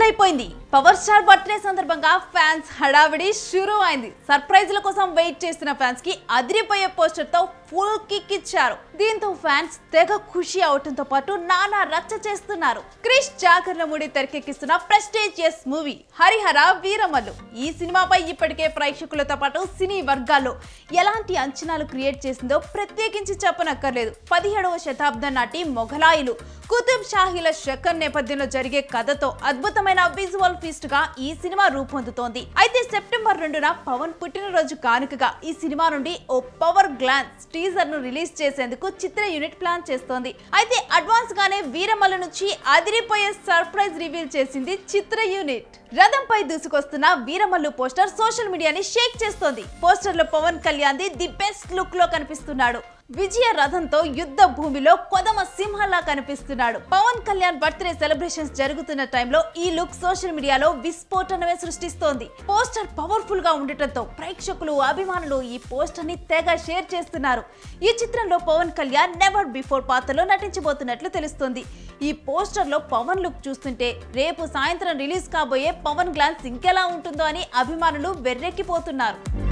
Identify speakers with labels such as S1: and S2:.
S1: మొదలైపోయింది power star birthday సందర్భంగా fans హడావిడి షురూ అయింది సర్ప్రైజ్ల కోసం వెయిట్ చేస్తున్న ఫ్యాన్స్ కి అదిరిపోయే పోస్టర్ తో ఫుల్ కిక్ ఇచ్చారు దీంతో ఫ్యాన్స్ తెగ ఖుషి అవటంతో పాటు నానా రచ్చ చేస్తున్నారు క్రిష్ జాగర్లమూడి తెరకెక్కిస్తున్న ప్రెస్టేజియస్ మూవీ హరిహర వీరమల్లు ఈ సినిమాపై ఇప్పటికే ప్రేక్షకులతో పాటు సినీ వర్గాల్లో ఎలాంటి అంచనాలు క్రియేట్ చేసిందో ప్రత్యేకించి చెప్పనక్కర్లేదు పదిహేడవ శతాబ్దం నాటి మొఘలాయులు కుతుబ్ షాహీల శకన్ నేపథ్యంలో జరిగే కథతో అద్భుతమైన విజువల్ ఫీస్ట్ గా ఈ సినిమా రూపొందుతోంది అయితే సెప్టెంబర్ రెండున పవన్ పుట్టినరోజు కానుకగా ఈ సినిమా నుండి ఓ పవర్ గ్లాన్స్ టీజర్ ను రిలీజ్ చేసేందుకు చిత్ర యూనిట్ ప్లాన్ చేస్తోంది అయితే అడ్వాన్స్ గానే వీరమల్ల నుంచి అదిరిపోయే సర్ప్రైజ్ రివీల్ చేసింది చిత్ర యూనిట్ రథంపై దూసుకొస్తున్న వీరమల్లు పోస్టర్ సోషల్ మీడియాని షేక్ చేస్తోంది పోస్టర్ లో Pawan Kalyan the the best look లో కనిపిస్తున్నాడు విజయ రథంతో యుద్ధ భూమిలో కొదమ సింహంలా కనిపిస్తున్నాడు పవన్ కళ్యాణ్ బర్త్డే సెలబ్రేషన్స్ జరుగుతున్న టైంలో ఈ లుక్ సోషల్ మీడియాలో విస్ఫోటనమే సృష్టిస్తోంది పోస్టర్ పవర్ఫుల్ గా ఉండటంతో ప్రేక్షకులు అభిమానులు ఈ పోస్టర్ ని తెగ షేర్ చేస్తున్నారు ఈ చిత్రంలో పవన్ కళ్యాణ్ నెవర్ బిఫోర్ పాత్రలో నటించబోతున్నట్లు తెలుస్తోంది ఈ పోస్టర్ లో పవన్ లుక్ చూస్తుంటే రేపు సాయంత్రం రిలీజ్ కాబోయే పవన్ గ్లాన్స్ ఇంకెలా ఉంటుందో అని అభిమానులు వెర్రెక్కిపోతున్నారు